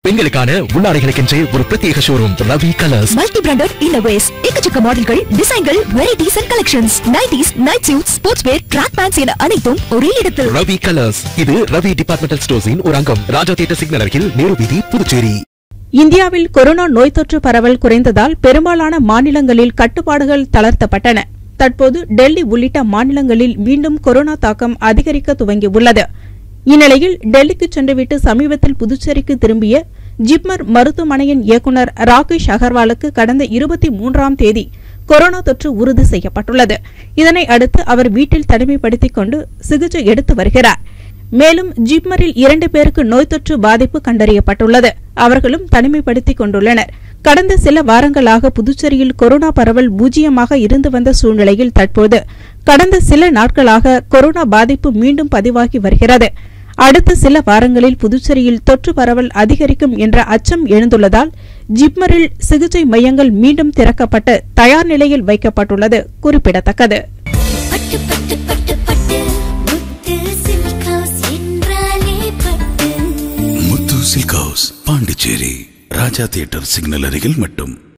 பெண்களுக்கான உள்ளாடைகளுக்கென்றே ஒரு பிரத்யேக showroom Ravi colours multi branded இன்னோவேஸ் எக்கச்சக்க மாடல்கள் டிசைன்கள் varieties and collections nighties night suit sports wear track pants என அனைத்தும் ஒரே இடத்தில் ரவி கலர்ஸ் இது ரவி டிபார்ட்மெண்டல் ஸ்டோர்ஸின் ஒரு அங்கம் ராஜா தியேட்டர் சிக்னல் அருகில் நேரு வீதி புதுச்சேரி இந்தியாவில் கொரோனா நோய் தொற்று பரவல் குறைந்ததால் பெரும்பாலான மாநிலங்களில் கட்டுப்பாடுகள் தளர்த்தப்பட்டன தற்போது டெல்லி உள்ளிட்ட மாநிலங்களில் மீண்டும் கொரோனா தாக்கம் அதிகரிக்க துவங்கியுள்ளது இந்நிலையில் டெல்லிக்கு சென்றுவிட்டு சமீபத்தில் புதுச்சேரிக்கு திரும்பிய ஜிப்மர் மருத்துவமனையின் இயக்குநர் ராகேஷ் அகர்வாலுக்கு கடந்த இருபத்தி மூன்றாம் தேதி கொரோனா தொற்று உறுதி செய்யப்பட்டுள்ளது இதனை அடுத்து அவர் வீட்டில் தனிமைப்படுத்திக் கொண்டு சிகிச்சை எடுத்து வருகிறார் மேலும் ஜிப்மரில் இரண்டு பேருக்கு நோய் தொற்று பாதிப்பு கண்டறியப்பட்டுள்ளது அவர்களும் தனிமைப்படுத்திக் கொண்டுள்ளனர் கடந்த சில வாரங்களாக புதுச்சேரியில் கொரோனா பரவல் பூஜ்ஜியமாக இருந்து வந்த சூழ்நிலையில் தற்போது கடந்த சில நாட்களாக கொரோனா பாதிப்பு மீண்டும் பதிவாகி வருகிறது அடுத்த சில வாரங்களில் புதுச்சேரியில் தொற்று பரவல் அதிகரிக்கும் என்ற அச்சம் எழுந்துள்ளதால் ஜிப்மரில் சிகிச்சை மையங்கள் மீண்டும் திறக்கப்பட்டு தயார் நிலையில் வைக்கப்பட்டுள்ளது குறிப்பிடத்தக்கது பட்டு பட்டு பட்டு பட்டு முத்து சில்க் ஹவுஸ் என்றாலே Pattu Muthu silk house Pondicherry Raja theatre signal அருகில் மட்டும்